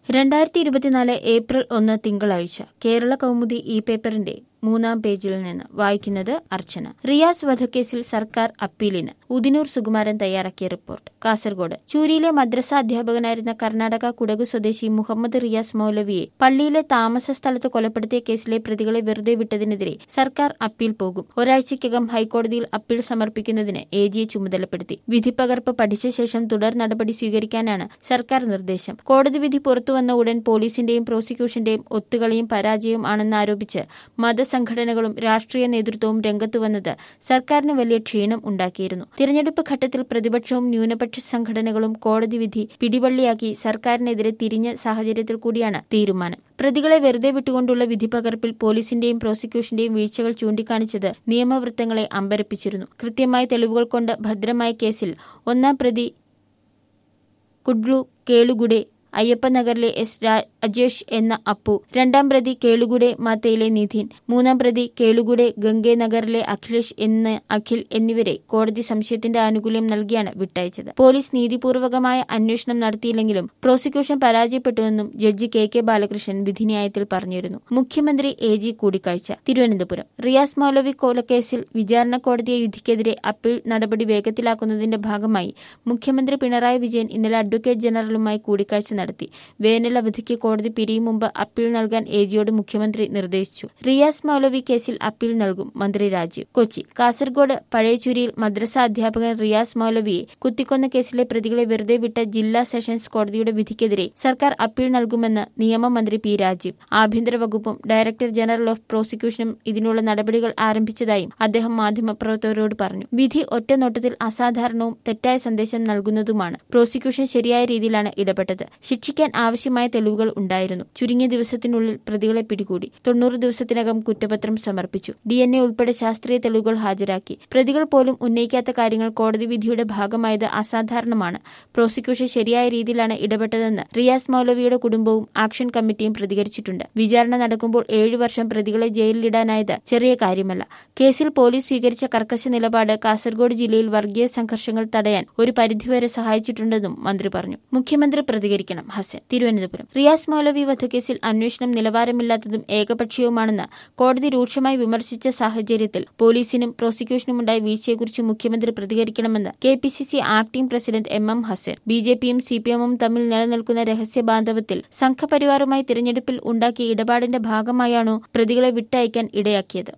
രണ്ടായിരത്തി ഇരുപത്തിനാല് ഏപ്രിൽ ഒന്ന് തിങ്കളാഴ്ച കേരള കൗമുദി ഇ പേപ്പറിന്റെ മൂന്നാം പേജിൽ നിന്ന് വായിക്കുന്നത് അർച്ചന റിയാസ് വധക്കേസിൽ സർക്കാർ അപ്പീലിന് ഉദിനൂർ സുകുമാരൻ തയ്യാറാക്കിയ റിപ്പോർട്ട് കാസർഗോഡ് ചൂരിയിലെ മദ്രസ അധ്യാപകനായിരുന്ന കർണാടക കുടകു സ്വദേശി മുഹമ്മദ് റിയാസ് മൗലവിയെ പള്ളിയിലെ താമസ സ്ഥലത്ത് കൊലപ്പെടുത്തിയ കേസിലെ പ്രതികളെ വെറുതെ വിട്ടതിനെതിരെ സർക്കാർ അപ്പീൽ പോകും ഒരാഴ്ചയ്ക്കകം ഹൈക്കോടതിയിൽ അപ്പീൽ സമർപ്പിക്കുന്നതിന് എ ജിയെ ചുമതലപ്പെടുത്തി വിധിപ്പകർപ്പ് പഠിച്ച ശേഷം തുടർ നടപടി സ്വീകരിക്കാനാണ് സർക്കാർ നിർദ്ദേശം കോടതി വിധി പുറത്തുവന്ന ഉടൻ പോലീസിന്റെയും പ്രോസിക്യൂഷന്റെയും ഒത്തുകളിയും പരാജയവും ആണെന്നാരോപിച്ച് മതസംഘടനകളും രാഷ്ട്രീയ നേതൃത്വവും രംഗത്തുവന്നത് സർക്കാരിന് വലിയ ക്ഷീണം ഉണ്ടാക്കിയിരുന്നു തിരഞ്ഞെടുപ്പ് ഘട്ടത്തിൽ പ്രതിപക്ഷവും ന്യൂനപക്ഷ സംഘടനകളും കോടതി വിധി പിടിവള്ളിയാക്കി സർക്കാരിനെതിരെ തിരിഞ്ഞ സാഹചര്യത്തിൽ കൂടിയാണ് തീരുമാനം പ്രതികളെ വെറുതെ വിട്ടുകൊണ്ടുള്ള വിധിപകർപ്പിൽ പോലീസിന്റെയും പ്രോസിക്യൂഷന്റെയും വീഴ്ചകൾ ചൂണ്ടിക്കാണിച്ചത് നിയമവൃത്തങ്ങളെ അമ്പരപ്പിച്ചിരുന്നു കൃത്യമായ തെളിവുകൾ കൊണ്ട് ഭദ്രമായ കേസിൽ ഒന്നാം പ്രതി കുഡ്ലു കേളുഗുഡെ അയ്യപ്പനഗറിലെ എസ് അജേഷ് എന്ന അപ്പു രണ്ടാം പ്രതി കേളുഗുഡെ മാത്തയിലെ നിധിൻ മൂന്നാം പ്രതി കേളുഗുഡെ ഗംഗെ നഗറിലെ അഖിലേഷ് എന്ന അഖിൽ എന്നിവരെ കോടതി സംശയത്തിന്റെ ആനുകൂല്യം നൽകിയാണ് വിട്ടയച്ചത് പോലീസ് നീതിപൂർവകമായ അന്വേഷണം നടത്തിയില്ലെങ്കിലും പ്രോസിക്യൂഷൻ പരാജയപ്പെട്ടുവെന്നും ജഡ്ജി കെ കെ ബാലകൃഷ്ണൻ വിധിന്യായത്തിൽ പറഞ്ഞിരുന്നു മുഖ്യമന്ത്രി എ ജി കൂടിക്കാഴ്ച തിരുവനന്തപുരം റിയാസ് മൗലവി കൊലക്കേസിൽ വിചാരണ കോടതിയെ വിധിക്കെതിരെ അപ്പീൽ നടപടി വേഗത്തിലാക്കുന്നതിന്റെ ഭാഗമായി മുഖ്യമന്ത്രി പിണറായി വിജയൻ ഇന്നലെ അഡ്വക്കേറ്റ് ജനറലുമായി കൂടിക്കാഴ്ച നടത്തി വേനൽ അവധിക്ക് കോടതി പിരിയും മുമ്പ് അപ്പീൽ നൽകാൻ എ ജിയോട് മുഖ്യമന്ത്രി നിർദ്ദേശിച്ചു റിയാസ് മൗലവി കേസിൽ അപ്പീൽ നൽകും മന്ത്രി രാജീവ് കൊച്ചി കാസർഗോഡ് പഴയച്ചൂരിയിൽ മദ്രസ അധ്യാപകൻ റിയാസ് മൗലവിയെ കുത്തിക്കൊന്ന കേസിലെ പ്രതികളെ വെറുതെ വിട്ട ജില്ലാ സെഷൻസ് കോടതിയുടെ വിധിക്കെതിരെ സർക്കാർ അപ്പീൽ നൽകുമെന്ന് നിയമമന്ത്രി പി രാജീവ് ആഭ്യന്തര വകുപ്പും ഡയറക്ടർ ജനറൽ ഓഫ് പ്രോസിക്യൂഷനും ഇതിനുള്ള നടപടികൾ ആരംഭിച്ചതായും അദ്ദേഹം മാധ്യമപ്രവർത്തകരോട് പറഞ്ഞു വിധി ഒറ്റനോട്ടത്തിൽ അസാധാരണവും തെറ്റായ സന്ദേശം നൽകുന്നതുമാണ് പ്രോസിക്യൂഷൻ ശരിയായ രീതിയിലാണ് ഇടപെട്ടത് ശിക്ഷിക്കാൻ ആവശ്യമായ തെളിവുകൾ ഉണ്ടായിരുന്നു ചുരുങ്ങിയ ദിവസത്തിനുള്ളിൽ പ്രതികളെ പിടികൂടി തൊണ്ണൂറ് ദിവസത്തിനകം കുറ്റപത്രം സമർപ്പിച്ചു ഡി എൻ എ ഉൾപ്പെടെ ശാസ്ത്രീയ തെളിവുകൾ ഹാജരാക്കി പ്രതികൾ പോലും ഉന്നയിക്കാത്ത കാര്യങ്ങൾ കോടതി വിധിയുടെ ഭാഗമായത് അസാധാരണമാണ് പ്രോസിക്യൂഷൻ ശരിയായ രീതിയിലാണ് ഇടപെട്ടതെന്ന് റിയാസ് മൗലവിയുടെ കുടുംബവും ആക്ഷൻ കമ്മിറ്റിയും പ്രതികരിച്ചിട്ടുണ്ട് വിചാരണ നടക്കുമ്പോൾ ഏഴു വർഷം പ്രതികളെ ജയിലിലിടാനായത് ചെറിയ കാര്യമല്ല കേസിൽ പോലീസ് സ്വീകരിച്ച കർക്കശ നിലപാട് കാസർഗോഡ് ജില്ലയിൽ വർഗീയ സംഘർഷങ്ങൾ തടയാൻ ഒരു പരിധിവരെ സഹായിച്ചിട്ടുണ്ടെന്നും മന്ത്രി പറഞ്ഞു മുഖ്യമന്ത്രി പ്രതികരിക്കണം ഹസൻ തിരുവനന്തപുരം റിയാസ് മൗലവി വധക്കേസിൽ അന്വേഷണം നിലവാരമില്ലാത്തതും ഏകപക്ഷീയവുമാണെന്ന് കോടതി രൂക്ഷമായി വിമർശിച്ച സാഹചര്യത്തിൽ പോലീസിനും പ്രോസിക്യൂഷനുമുണ്ടായ വീഴ്ചയെക്കുറിച്ച് മുഖ്യമന്ത്രി പ്രതികരിക്കണമെന്ന് K P C C acting president M M Hassan B J പിയും സി പി എമ്മും തമ്മിൽ നിലനിൽക്കുന്ന രഹസ്യ ബാന്ധവത്തിൽ സംഘപരിവാറുമായി തിരഞ്ഞെടുപ്പിൽ ഉണ്ടാക്കിയ ഇടപാടിന്റെ ഭാഗമായാണോ പ്രതികളെ വിട്ടയക്കാൻ ഇടയാക്കിയത്